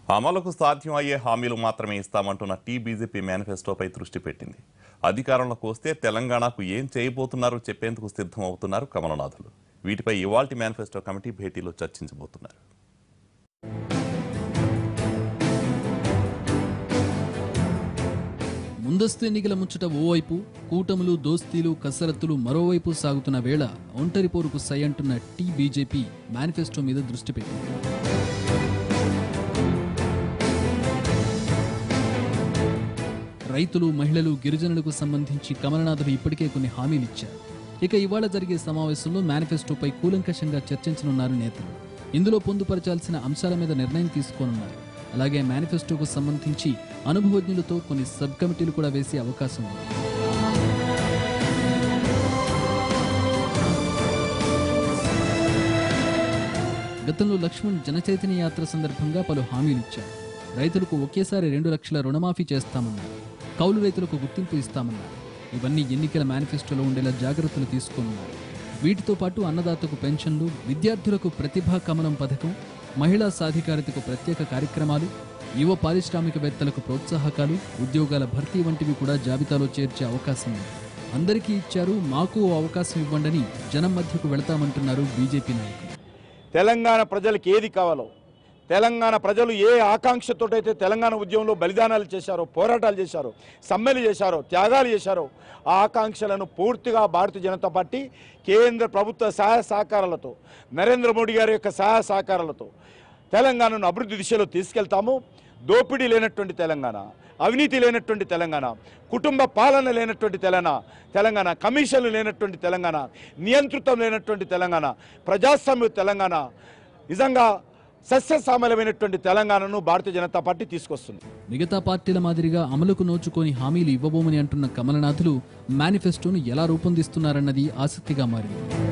అమలుకు సాధ్యం అయ్యే హామీలు మాత్రమే ఇస్తామంటున్న టీ బీజేపీ మేనిఫెస్టోపై దృష్టి పెట్టింది అధికారంలోకి వస్తే తెలంగాణకు ఏం చేయబోతున్నారో చెప్పేందుకు సిద్ధం అవుతున్నారు కమలనాథులు వీటిపై ఇవాల్టి మేనిఫెస్టో కమిటీ భేటీలో చర్చించబోతున్నారు ముందస్తు ఎన్నికల ముచ్చట ఓవైపు కూటములు దోస్తీలు కసరత్తులు మరోవైపు సాగుతున్న వేళ ఒంటరి పోరుకు సై అంటున్న టీ బీజేపీ మేనిఫెస్టో మీద దృష్టి పెట్టింది రైతులు మహిళలు గిరిజనులకు సంబంధించి కమలనాథులు ఇప్పటికే కొన్ని హామీలు ఇచ్చారు ఇక ఇవాళ జరిగే సమావేశంలో మేనిఫెస్టోపై కూలంకషంగా చర్చించనున్నారు నేతలు ఇందులో పొందుపరచాల్సిన అంశాల మీద నిర్ణయం తీసుకోనున్నారు అలాగే మేనిఫెస్టోకు సంబంధించి అనుభవజ్ఞులతో కొన్ని సబ్ కమిటీలు కూడా వేసే అవకాశం ఉంది గతంలో లక్ష్మణ్ జనచైతన్య యాత్ర సందర్భంగా పలు హామీలు ఇచ్చారు రైతులకు ఒకేసారి రెండు లక్షల రుణమాఫీ చేస్తామన్నారు కౌలు రైతులకు గుర్తింపు ఇస్తామన్నారు ఇవన్నీ ఎన్నికల మేనిఫెస్టోలో ఉండేలా జాగ్రత్తలు తీసుకోనున్నారు వీటితో పాటు అన్నదాతకు పెన్షన్లు విద్యార్థులకు ప్రతిభా కమలం పథకం మహిళా సాధికారతకు ప్రత్యేక కార్యక్రమాలు యువ పారిశ్రామికవేత్తలకు ప్రోత్సాహకాలు ఉద్యోగాల భర్తీ వంటివి కూడా జాబితాలో చేర్చే అవకాశం ఉంది అందరికీ ఇచ్చారు మాకు ఓ అవకాశం ఇవ్వండని జనం మధ్యకు వెళతామంటున్నారు బీజేపీ నాయకులు తెలంగాణ ప్రజలకు ఏది కావాలో తెలంగాణ ప్రజలు ఏ ఆకాంక్షతోటైతే తెలంగాణ ఉద్యమంలో బలిదానాలు చేశారో పోరాటాలు చేశారో సమ్మెలు చేశారో త్యాగాలు చేశారో ఆ ఆకాంక్షలను పూర్తిగా భారతీయ జనతా పార్టీ కేంద్ర ప్రభుత్వ సహాయ సహకారాలతో నరేంద్ర మోడీ గారి యొక్క సహాయ సహకారాలతో తెలంగాణను అభివృద్ధి దిశలో తీసుకెళ్తాము దోపిడీ లేనటువంటి తెలంగాణ అవినీతి లేనటువంటి తెలంగాణ కుటుంబ పాలన లేనటువంటి తెలంగాణ తెలంగాణ కమిషన్లు లేనటువంటి తెలంగాణ నియంత్రితం లేనటువంటి తెలంగాణ ప్రజాస్వామ్య తెలంగాణ నిజంగా సస్యశ్యామలమైనటువంటి తెలంగాణను భారతీయ జనతా పార్టీ తీసుకొస్తుంది మిగతా పార్టీల మాదిరిగా అమలుకు నోచుకొని హామీలు ఇవ్వబోమని అంటున్న కమలనాథులు మేనిఫెస్టోను ఎలా రూపొందిస్తున్నారన్నది ఆసక్తిగా మారింది